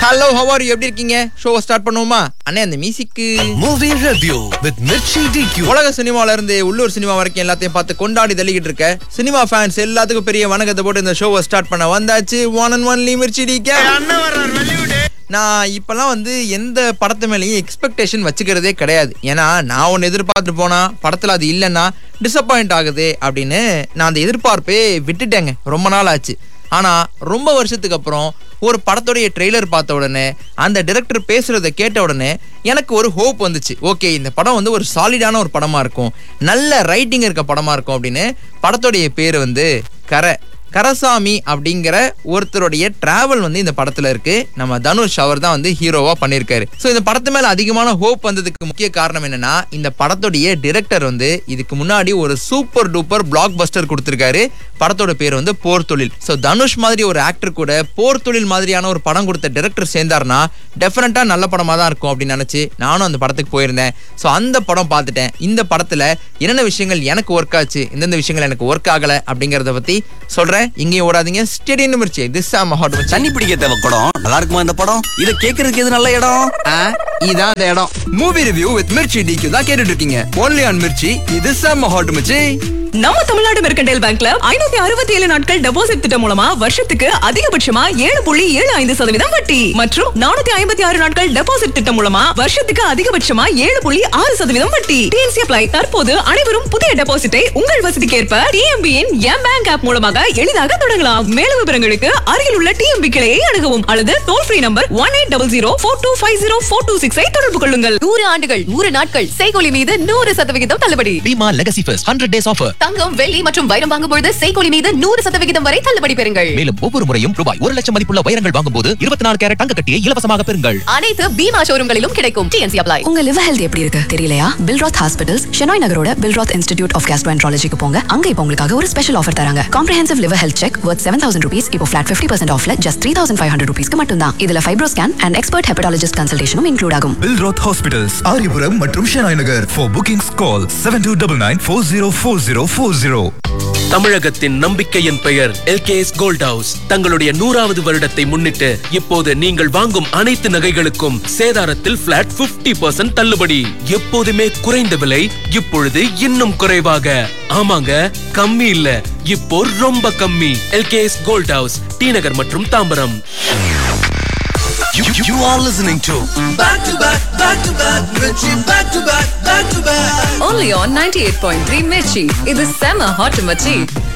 Hello hour எப்படி இருக்கீங்க show start பண்ணுவோமா அண்ணே அந்த மியூசிக்கு Movie review with Mirchi DQ. உலக சினிமால இருந்து உள்ளூர் சினிமா வரைக்கும் எல்லாத்தையும் பார்த்து கொண்டாடி தள்ளிக்கிட்டு இருக்க சினிமா ஃபேன்ஸ் எல்லாத்துக்கும் பெரிய வணக்கத்தை போட்டு இந்த ஷோவை ஸ்டார்ட் பண்ண வந்தாச்சு one and only Mirchi D K நான் இப்பெல்லாம் வந்து எந்த படத்து மேலேயும் எக்ஸ்பெக்டேஷன் வச்சுக்கிறதே கிடையாது ஏன்னா நான் ஒன்று எதிர்பார்த்துட்டு போனா படத்தில் அது இல்லைன்னா டிசப்பாயிண்ட் ஆகுது அப்படின்னு நான் அந்த எதிர்பார்ப்பே விட்டுட்டேங்க ரொம்ப நாள் ஆச்சு ஆனா ரொம்ப வருஷத்துக்கு அப்புறம் ஒரு படத்துடைய ட்ரெய்லர் பார்த்த உடனே அந்த டைரக்டர் பேசுறத கேட்ட உடனே எனக்கு ஒரு ஹோப் வந்துச்சு ஓகே இந்த படம் வந்து ஒரு சாலிடான ஒரு படமா இருக்கும் நல்ல ரைட்டிங் இருக்க படமா இருக்கும் அப்படின்னு படத்துடைய பேர் வந்து கரை கரசாமி அப்படிங்கிற ஒருத்தருடைய டிராவல் வந்து இந்த படத்துல இருக்கு நம்ம தனுஷ் அவர் தான் வந்து ஹீரோவா பண்ணியிருக்காரு ஸோ இந்த படத்து மேல அதிகமான ஹோப் வந்ததுக்கு முக்கிய காரணம் என்னன்னா இந்த படத்துடைய டிரெக்டர் வந்து இதுக்கு முன்னாடி ஒரு சூப்பர் டூப்பர் பிளாக் பஸ்டர் கொடுத்திருக்காரு படத்தோட பேர் வந்து போர் தொழில் ஸோ தனுஷ் மாதிரி ஒரு ஆக்டர் கூட போர் தொழில் மாதிரியான ஒரு படம் கொடுத்த டிரெக்டர் சேர்ந்தாருன்னா டெஃபினட்டா நல்ல படமா தான் இருக்கும் அப்படின்னு நினைச்சு நானும் அந்த படத்துக்கு போயிருந்தேன் ஸோ அந்த படம் பார்த்துட்டேன் இந்த படத்துல என்னென்ன விஷயங்கள் எனக்கு ஒர்க் ஆச்சு எந்தெந்த விஷயங்கள் எனக்கு ஒர்க் ஆகல அப்படிங்கறத பத்தி சொல்றேன் இங்கேயும் ஓடாதீங்க ஸ்டெடி நிமிர்ச்சி திஸ் சாம் ஹாட் தண்ணி பிடிக்க தேவை குடம் நல்லா இருக்குமா இந்த படம் இத கேக்குறதுக்கு எது நல்ல இடம் இதான் அந்த இடம் மூவி ரிவ்யூ வித் மிர்ச்சி டிக்கு தான் கேட்டுட்டு இருக்கீங்க ஒன்லி ஆன் மிர்ச்சி இது சாம் ஹாட் மிர்ச்சி நம்ம தமிழ்நாடு மெர்கண்டைல் பேங்க்ல ஐநூத்தி அறுபத்தி ஏழு நாட்கள் டெபாசிட் திட்டம் மூலமா வருஷத்துக்கு அதிகபட்சமா ஏழு புள்ளி ஏழு ஐந்து சதவீதம் வட்டி மற்றும் நானூத்தி ஐம்பத்தி ஆறு நாட்கள் டெபாசிட் திட்டம் மூலமா வருஷத்துக்கு அதிகபட்சமா ஏழு புள்ளி ஆறு சதவீதம் வட்டி டிஎன்சி அப்ளை தற்போது அனைவரும் புதிய டெபாசிட்டை உங்கள் வசதிக்கேற்ப டிஎம்பியின் எம் பேங்க் ஆப் மூலமாக எளிதாக தொடங்கலாம் மேலும் விவரங்களுக்கு அருகில் உள்ள டிஎம்பி கிளையை அணுகவும் அல்லது toll free number one eight double zero four two five zero four two சிக்ஸை தொடர்பு கொள்ளுங்கள் நூறு ஆண்டுகள் நூறு நாட்கள் செய்கொலி மீது நூறு சதவிகிதம் தள்ளுபடி Bima Legacy First 100 days offer. தங்கம் வெள்ளி மற்றும் வைரம் வாங்கும் பொழுது செய்கொலி மீது நூறு சதவிகிதம் வரை தள்ளுபடி பெறுங்கள் மேலும் ஒவ்வொரு முறையும் ரூபாய் ஒரு லட்சம் மதிப்புள்ள வைரங்கள் வாங்கும்போது இருபத்தி நாலு கேரட் தங்க கட்டியை இலவசமாக பெறுங்கள் அனைத்து பீமா ஷோரூம்களிலும் கிடைக்கும் டிஎன்சி அப்ளை உங்க லிவர் ஹெல்த் எப்படி இருக்கு தெரியலையா பில்ராத் ஹாஸ்பிட்டல்ஸ் ஷெனாய் நகரோட பில்ராத் இன்ஸ்டிடியூட் ஆஃப் கேஸ்ட்ரோஎன்ட்ராலஜிக்கு போங்க அங்க இப்போ உங்களுக்காக ஒரு ஸ்பெஷல் ஆஃபர் தராங்க comprehensive liver health check worth seven thousand rupees இப்போ ஃபிளாட் ஃபிஃப்டி பர்சன்ட் ஆஃப்ல just three thousand five hundred ருபீஸ்க்கு மட்டும் தான் இதுல fibro scan and expert hepatologist கன்சல்டேஷனும் இன்க்ளூட் ஆகும் Billroth Hospitals, ஆரியபுரம் மற்றும் ஷெனாய் நகர் For bookings call 7299404040. தமிழகத்தின் நம்பிக்கையின் பெயர் எல்கேஎஸ் கோல்ட் ஹவுஸ் தங்களுடைய நூறாவது வருடத்தை முன்னிட்டு இப்போது நீங்கள் வாங்கும் அனைத்து நகைகளுக்கும் சேதாரத்தில் பிளாட் 50% தள்ளுபடி எப்போதுமே குறைந்த விலை இப்பொழுது இன்னும் குறைவாக ஆமாங்க கம்மி இல்ல இப்போ ரொம்ப கம்மி LKS gold house T Nagar மற்றும் Tambaram You, you, you are listening to only on 98.3 Mirchi இது செம ஹாட் மச்சி